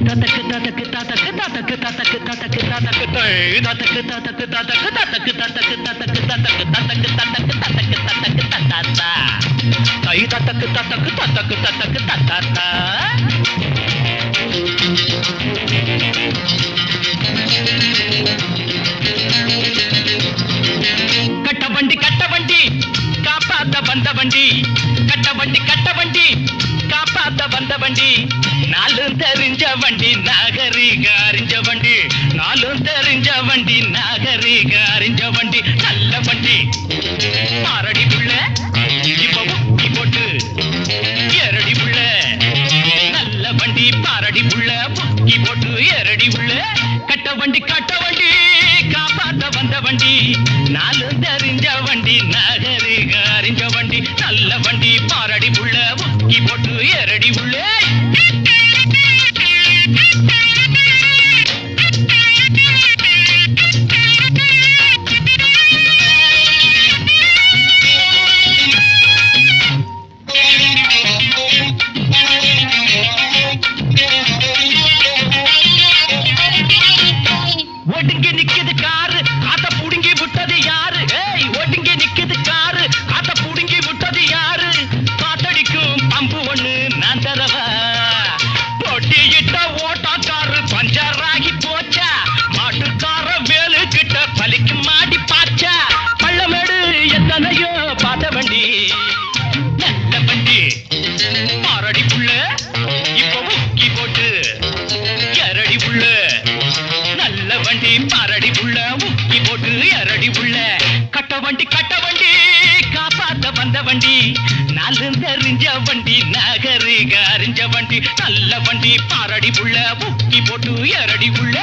ததக்கு ததக்கு ததக்கு ததக்கு ததக்கு ததக்கு ததக்கு தை ததக்கு ததக்கு ததக்கு ததக்கு ததக்கு ததக்கு ததக்கு ததக்கு ததக்கு ததக்கு ததக்கு ததாத்தா தை ததக்கு ததக்கு ததக்கு ததக்கு ததாத்தா கட்ட வண்டி கட்ட வண்டி காப்பாத்த வந்த வண்டி கட்ட வண்டி கட்ட வண்டி காப்பாத்த வந்த வண்டி நாலும் தெரிஞ்ச வண்டி நாகரீக அறிஞ்ச வண்டி நாலும் தெரிஞ்ச வண்டி நாகரீக அறிஞ்ச வண்டி நல்ல வண்டி பாரடி புள்ள இப்ப முக்கி போட்டு எரடி புள்ள நல்ல வண்டி பாரடி புள்ள முக்கி போட்டு எரடி புள்ள கட்ட வண்டி கட்ட வண்டி காப்பாத்த வந்த வண்டி நாலு தெரிஞ்ச வண்டி நகரிக அறிஞ்ச வண்டி நல்ல வண்டி பாரடி புள்ள முக்கி போட்டு எரடி புள்ள ஒடுங்கி நிக்குது காரு அத புடுங்கி விட்டது யாரு ஏய் ஒடுங்கி நிக்குது காரு அத புடுங்கி விட்டது யாரு காத்தடிக்கும் பம்பு ஒண்ணு நான் தரவா பொட்டியிட்ட ஓட்டாக்காரு பஞ்சராகி போச்சா மாட்டுக்கார வேலு கிட்ட பலிக்கு மாடி பாச்சா பள்ளமேடு எத்தனையோ பார்த்த வண்டி நல்ல வண்டி பாரடி புள்ள இப்ப முக்கி போட்டு எரடி புள்ள நல்ல வண்டி பாரடி புள்ள முக்கி போட்டு எரடி புள்ள கட்ட வண்டி கட்ட வண்டி காப்பாத்த வந்த வண்டி நாலு தெரிஞ்ச வண்டி நகரிக அறிஞ்ச வண்டி நல்ல வண்டி பாரடி புள்ள முக்கி போட்டு எரடி புள்ள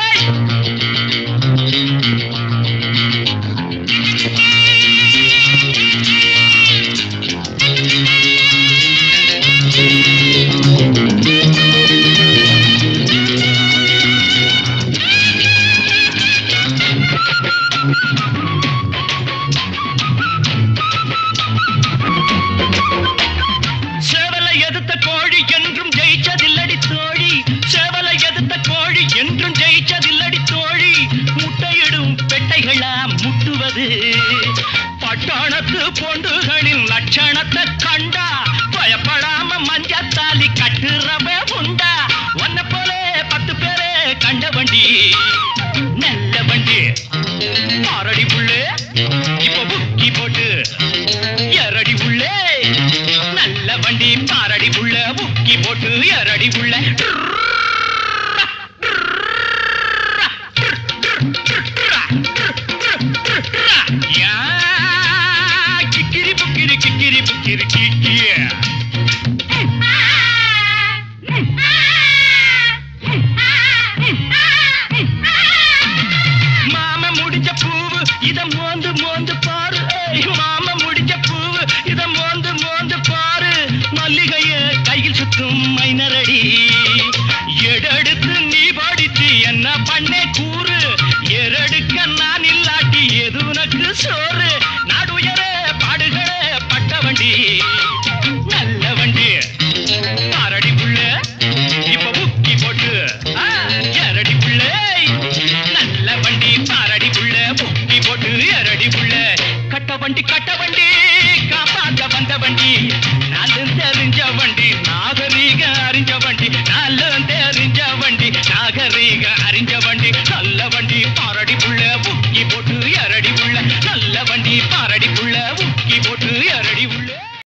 சேவலை எதிர்த்த கோழி என்றும் ஜெயிச்சதில்லடி தோழி சேவலை எதிர்த்த கோழி என்றும் ஜெயிச்சதில்லடி தோழி முட்டையிடும் பெட்டைகளா முட்டுவது பட்டாணத்து பொண்டுகளின் லட்சணத்தை கண்டா பயப்படாம மஞ்சத்தாலி கட்டுறவ உண்டா ஒன்ன போல பத்து பேரே கண்ட வண்டி நல்ல வண்டி பாரடி புள்ளே இப்ப புக்கி போட்டு எரடி உள்ளே நல்ல வண்டி பாரடி புள்ள முக்கி போட்டு எரடி புள்ள யா, கிக்கிரி புக்கிரி கிக்கிரி புக்கிரி கிக்கிய மாம முடிஞ்ச பூவு இத மோந்து மோந்து பாரு ஏய், மாம முடிஞ்ச பூவு இத மோந்து மோந்து பாரு மல்லிகைய கையில் சுத்தும் மைனரடி எடெடுத்து நீ படித்து என்ன பண்ணே கூறு எரடுக்க நான் இல்லாட்டி எது உனக்கு சோறு நாடு உயர பாடுகள பட்ட வண்டி நல்ல வண்டி பாரடி புள்ள இப்ப முக்கி போட்டு ஆ, எரடி புள்ள நல்ல வண்டி பாரடி புள்ள முக்கி போட்டு எரடி புள்ள கட்ட வண்டி கட்ட வண்டி காப்பாத்த வந்த வண்டி நாலு தெரிஞ்ச வண்டி நாகரீக அறிஞ்ச வண்டி நாலு தெரிஞ்ச வண்டி நாகரீக அறிஞ்ச வண்டி நல்ல வண்டி பாரடி புள்ள முக்கி போட்டு எரடி புள்ள நல்ல வண்டி பாரடி புள்ள முக்கி போட்டு எரடி